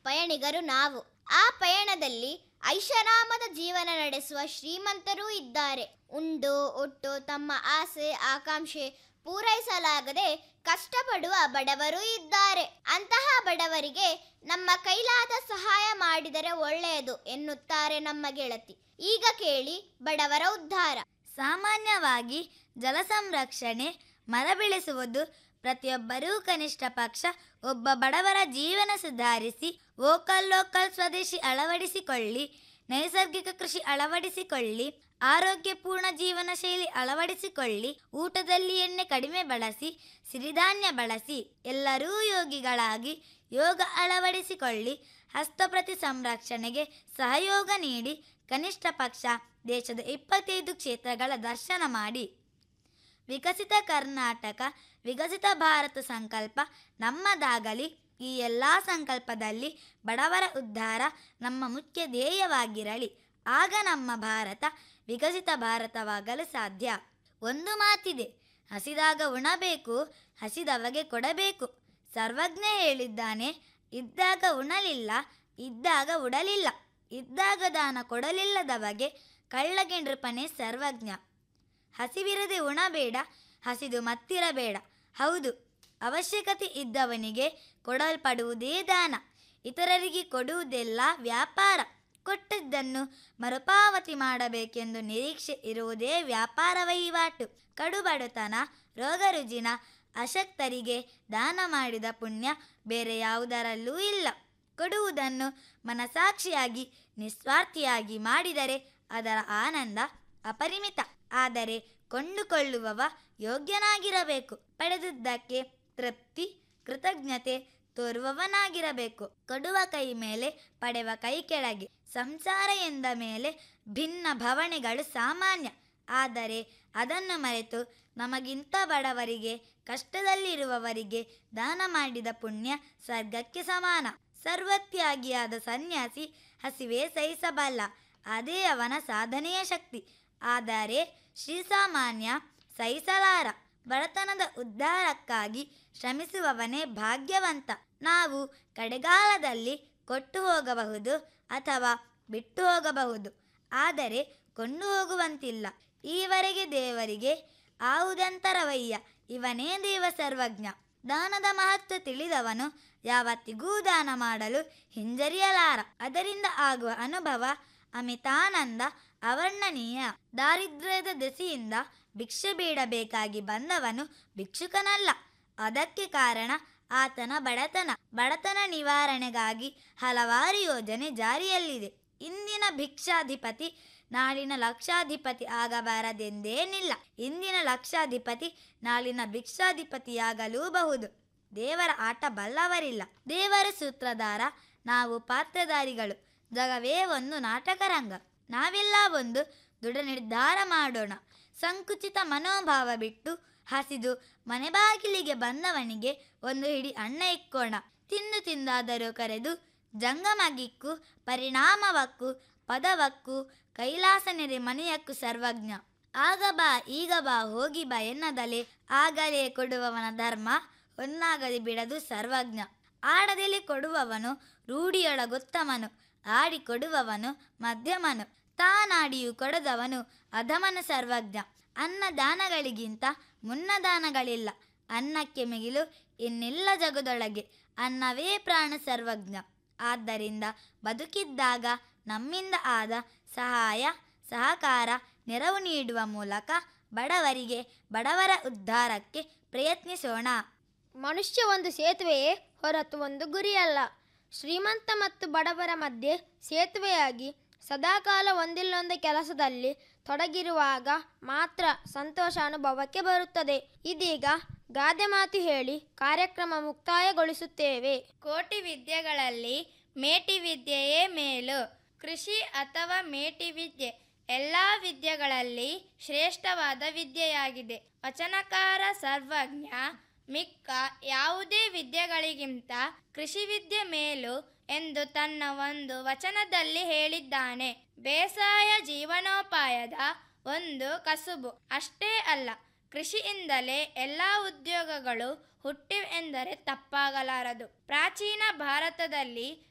ಪಯಣಿಗರು ನಾವು ಆ ಪಯಣದಲ್ಲಿ ಐಷಾರಾಮದ ಜೀವನ ನಡೆಸುವ ಶ್ರೀಮಂತರೂ ಇದ್ದಾರೆ ಉಂಡು ಒಟ್ಟು ತಮ್ಮ ಆಸೆ ಆಕಾಂಕ್ಷೆ ಪೂರೈಸಲಾಗದೆ ಕಷ್ಟಪಡುವ ಬಡವರೂ ಇದ್ದಾರೆ ಅಂತಹ ಬಡವರಿಗೆ ನಮ್ಮ ಕೈಲಾದ ಸಹಾಯ ಮಾಡಿದರೆ ಒಳ್ಳೆಯದು ಎನ್ನುತ್ತಾರೆ ನಮ್ಮ ಗೆಳತಿ ಈಗ ಕೇಳಿ ಬಡವರ ಉದ್ಧಾರ ಸಾಮಾನ್ಯವಾಗಿ ಜಲ ಸಂರಕ್ಷಣೆ ಮರ ಬೆಳೆಸುವುದು ಪ್ರತಿಯೊಬ್ಬರೂ ಕನಿಷ್ಠ ಪಕ್ಷ ಒಬ್ಬ ಬಡವರ ಜೀವನ ಸುಧಾರಿಸಿ ವೋಕಲ್ ಲೋಕಲ್ ಸ್ವದೇಶಿ ಅಳವಡಿಸಿಕೊಳ್ಳಿ ನೈಸರ್ಗಿಕ ಕೃಷಿ ಅಳವಡಿಸಿಕೊಳ್ಳಿ ಆರೋಗ್ಯಪೂರ್ಣ ಜೀವನ ಶೈಲಿ ಅಳವಡಿಸಿಕೊಳ್ಳಿ ಊಟದಲ್ಲಿ ಎಣ್ಣೆ ಕಡಿಮೆ ಬಳಸಿ ಸಿರಿಧಾನ್ಯ ಬಳಸಿ ಎಲ್ಲರೂ ಯೋಗಿಗಳಾಗಿ ಯೋಗ ಅಳವಡಿಸಿಕೊಳ್ಳಿ ಹಸ್ತಪ್ರತಿ ಸಂರಕ್ಷಣೆಗೆ ಸಹಯೋಗ ನೀಡಿ ಕನಿಷ್ಠ ಪಕ್ಷ ದೇಶದ ಇಪ್ಪತ್ತೈದು ಕ್ಷೇತ್ರಗಳ ದರ್ಶನ ಮಾಡಿ ವಿಕಸಿತ ಕರ್ನಾಟಕ ವಿಕಸಿತ ಭಾರತ ಸಂಕಲ್ಪ ನಮ್ಮದಾಗಲಿ ಈ ಎಲ್ಲ ಸಂಕಲ್ಪದಲ್ಲಿ ಬಡವರ ಉದ್ಧಾರ ನಮ್ಮ ಮುಖ್ಯ ಧ್ಯೇಯವಾಗಿರಲಿ ಆಗ ನಮ್ಮ ಭಾರತ ವಿಕಸಿತ ಭಾರತವಾಗಲು ಸಾಧ್ಯ ಒಂದು ಮಾತಿದೆ ಹಸಿದಾಗ ಉಣಬೇಕು ಹಸಿದವಗೆ ಕೊಡಬೇಕು ಸರ್ವಜ್ಞ ಹೇಳಿದ್ದಾನೆ ಇದ್ದಾಗ ಉಣಲಿಲ್ಲ ಇದ್ದಾಗ ಉಡಲಿಲ್ಲ ಇದ್ದಾಗ ದಾನ ಕೊಡಲಿಲ್ಲದವಗೆ ಕಳ್ಳಗೆ ನೃಪನೆ ಸರ್ವಜ್ಞ ಹಸಿವಿರದೆ ಉಣಬೇಡ ಹಸಿದು ಮತ್ತಿರಬೇಡ ಹೌದು ಅವಶ್ಯಕತೆ ಇದ್ದವನಿಗೆ ಕೊಡಲ್ಪಡುವುದೇ ದಾನ ಇತರರಿಗೆ ಕೊಡುವುದೆಲ್ಲ ವ್ಯಾಪಾರ ಕೊಟ್ಟದ್ದನ್ನು ಮರುಪಾವತಿ ಮಾಡಬೇಕೆಂದು ನಿರೀಕ್ಷೆ ಇರುವುದೇ ವ್ಯಾಪಾರ ವಹಿವಾಟು ಕಡುಬಡತನ ರೋಗ ರುಜಿನ ಅಶಕ್ತರಿಗೆ ದಾನ ಮಾಡಿದ ಪುಣ್ಯ ಬೇರೆ ಯಾವುದರಲ್ಲೂ ಇಲ್ಲ ಕೊಡುವುದನ್ನು ಮನಸಾಕ್ಷಿಯಾಗಿ ನಿಸ್ವಾರ್ಥಿಯಾಗಿ ಮಾಡಿದರೆ ಅದರ ಆನಂದ ಅಪರಿಮಿತ ಆದರೆ ಕೊಂಡುಕೊಳ್ಳುವವ ಯೋಗ್ಯನಾಗಿರಬೇಕು ಪಡೆದುದಕ್ಕೆ ತೃಪ್ತಿ ಕೃತಜ್ಞತೆ ತೋರುವವನಾಗಿರಬೇಕು ಕೊಡುವ ಕೈ ಮೇಲೆ ಪಡೆವ ಕೈ ಕೆಳಗೆ ಸಂಸಾರ ಎಂದ ಮೇಲೆ ಭಿನ್ನ ಭವಣೆಗಳು ಸಾಮಾನ್ಯ ಆದರೆ ಅದನ್ನು ಮರೆತು ನಮಗಿಂತ ಬಡವರಿಗೆ ಕಷ್ಟದಲ್ಲಿರುವವರಿಗೆ ದಾನ ಮಾಡಿದ ಪುಣ್ಯ ಸ್ವರ್ಗಕ್ಕೆ ಸಮಾನ ಸರ್ವತ್ಯಾಗಿಯಾದ ಸನ್ಯಾಸಿ ಹಸಿವೆ ಸಹಿಸಬಲ್ಲ ಅದೇ ಅವನ ಸಾಧನೆಯ ಶಕ್ತಿ ಆದರೆ ಶ್ರೀಸಾಮಾನ್ಯ ಸಹಿಸಲಾರ ಬಡತನದ ಉದ್ಧಾರಕ್ಕಾಗಿ ಶ್ರಮಿಸುವವನೇ ಭಾಗ್ಯವಂತ ನಾವು ಕಡೆಗಾಲದಲ್ಲಿ ಕೊಟ್ಟು ಹೋಗಬಹುದು ಅಥವಾ ಬಿಟ್ಟು ಹೋಗಬಹುದು ಆದರೆ ಕೊಂಡು ಹೋಗುವಂತಿಲ್ಲ ಈವರೆಗೆ ದೇವರಿಗೆ ಆವುದಂತರವಯ್ಯ ಇವನೇ ದೇವ ಸರ್ವಜ್ಞ ದಾನದ ಮಹತ್ವ ತಿಳಿದವನು ಯಾವತ್ತಿಗೂ ದಾನ ಮಾಡಲು ಹಿಂಜರಿಯಲಾರ ಅದರಿಂದ ಆಗುವ ಅನುಭವ ಅಮಿತಾನಂದ ಅವರ್ಣನೀಯ ದಾರಿದ್ರ್ಯದ ದೆಸೆಯಿಂದ ಭಿಕ್ಷೆ ಬೇಡಬೇಕಾಗಿ ಬಂದವನು ಭಿಕ್ಷುಕನಲ್ಲ ಅದಕ್ಕೆ ಕಾರಣ ಆತನ ಬಡತನ ಬಡತನ ನಿವಾರಣೆಗಾಗಿ ಹಲವಾರು ಯೋಜನೆ ಜಾರಿಯಲ್ಲಿದೆ ಇಂದಿನ ಭಿಕ್ಷಾಧಿಪತಿ ನಾಳಿನ ಲಕ್ಷಾಧಿಪತಿ ಆಗಬಾರದೆಂದೇನಿಲ್ಲ ಇಂದಿನ ಲಕ್ಷಾಧಿಪತಿ ನಾಳಿನ ಭಿಕ್ಷಾಧಿಪತಿಯಾಗಲೂಬಹುದು ದೇವರ ಆಟ ಬಲ್ಲವರಿಲ್ಲ ದೇವರ ಸೂತ್ರಧಾರ ನಾವು ಪಾತ್ರಧಾರಿಗಳು ಜಗವೇ ಒಂದು ನಾಟಕರಂಗ ನಾವೆಲ್ಲ ಒಂದು ದೃಢ ನಿರ್ಧಾರ ಮಾಡೋಣ ಸಂಕುಚಿತ ಮನೋಭಾವ ಬಿಟ್ಟು ಹಸಿದು ಮನೆ ಬಾಗಿಲಿಗೆ ಬಂದವನಿಗೆ ಒಂದು ಹಿಡಿ ಅನ್ನ ಇಕ್ಕೋಣ ತಿಂದು ತಿಂದಾದರೂ ಕರೆದು ಜಂಗಮಗಿಕ್ಕು ಪರಿಣಾಮವಕ್ಕು ಪದವಕ್ಕು ಕೈಲಾಸ ನೆರೆ ಮನೆಯಕ್ಕೂ ಸರ್ವಜ್ಞ ಆಗ ಬಾ ಈಗ ಬಾ ಹೋಗಿ ಬಾ ಎನ್ನದಲೆ ಆಗಲೇ ಕೊಡುವವನ ಧರ್ಮ ಹೊನ್ನಾಗದೆ ಬಿಡದು ಸರ್ವಜ್ಞ ಆಡದೆಲೆ ಕೊಡುವವನು ರೂಢಿಯೊಳಗೊತ್ತಮನು ಆಡಿ ಕೊಡುವವನು ಮಧ್ಯಮನು ತಾನಾಡಿಯು ಕೊಡದವನು ಅಧಮನು ಸರ್ವಜ್ಞ ಅನ್ನ ದಾನಗಳಿಗಿಂತ ಮುನ್ನ ದಾನಗಳಿಲ್ಲ ಅನ್ನಕ್ಕೆ ಮಿಗಿಲು ಇನ್ನಿಲ್ಲ ಜಗದೊಳಗೆ ಅನ್ನವೇ ಪ್ರಾಣ ಸರ್ವಜ್ಞ ಆದ್ದರಿಂದ ಬದುಕಿದ್ದಾಗ ನಮ್ಮಿಂದ ಆದ ಸಹಾಯ ಸಹಕಾರ ನೆರವು ನೀಡುವ ಮೂಲಕ ಬಡವರಿಗೆ ಬಡವರ ಉದ್ಧಾರಕ್ಕೆ ಪ್ರಯತ್ನಿಸೋಣ ಮನುಷ್ಯ ಒಂದು ಸೇತುವೆಯೇ ಹೊರತು ಒಂದು ಗುರಿಯಲ್ಲ ಶ್ರೀಮಂತ ಮತ್ತು ಬಡವರ ಮಧ್ಯೆ ಸೇತುವೆಯಾಗಿ ಸದಾಕಾಲ ಒಂದಿಲ್ಲೊಂದು ಕೆಲಸದಲ್ಲಿ ತೊಡಗಿರುವಾಗ ಮಾತ್ರ ಸಂತೋಷ ಅನುಭವಕ್ಕೆ ಬರುತ್ತದೆ ಇದೀಗ ಗಾದೆ ಮಾತು ಹೇಳಿ ಕಾರ್ಯಕ್ರಮ ಮುಕ್ತಾಯಗೊಳಿಸುತ್ತೇವೆ ಕೋಟಿ ವಿದ್ಯೆಗಳಲ್ಲಿ ಮೇಟಿ ವಿದ್ಯೆಯೇ ಮೇಲು ಕೃಷಿ ಅಥವಾ ಮೇಟಿ ವಿದ್ಯೆ ಎಲ್ಲ ವಿದ್ಯೆಗಳಲ್ಲಿ ಶ್ರೇಷ್ಠವಾದ ವಿದ್ಯೆಯಾಗಿದೆ ವಚನಕಾರ ಸರ್ವಜ್ಞ ಮಿಕ್ಕ ಯಾವುದೇ ವಿದ್ಯೆಗಳಿಗಿಂತ ಕೃಷಿ ವಿದ್ಯೆ ಮೇಲು ಎಂದು ತನ್ನ ಒಂದು ವಚನದಲ್ಲಿ ಹೇಳಿದ್ದಾನೆ ಬೇಸಾಯ ಜೀವನೋಪಾಯದ ಒಂದು ಕಸುಬು ಅಷ್ಟೇ ಅಲ್ಲ ಕೃಷಿಯಿಂದಲೇ ಎಲ್ಲ ಉದ್ಯೋಗಗಳು ಹುಟ್ಟಿವೆಂದರೆ ತಪ್ಪಾಗಲಾರದು ಪ್ರಾಚೀನ ಭಾರತದಲ್ಲಿ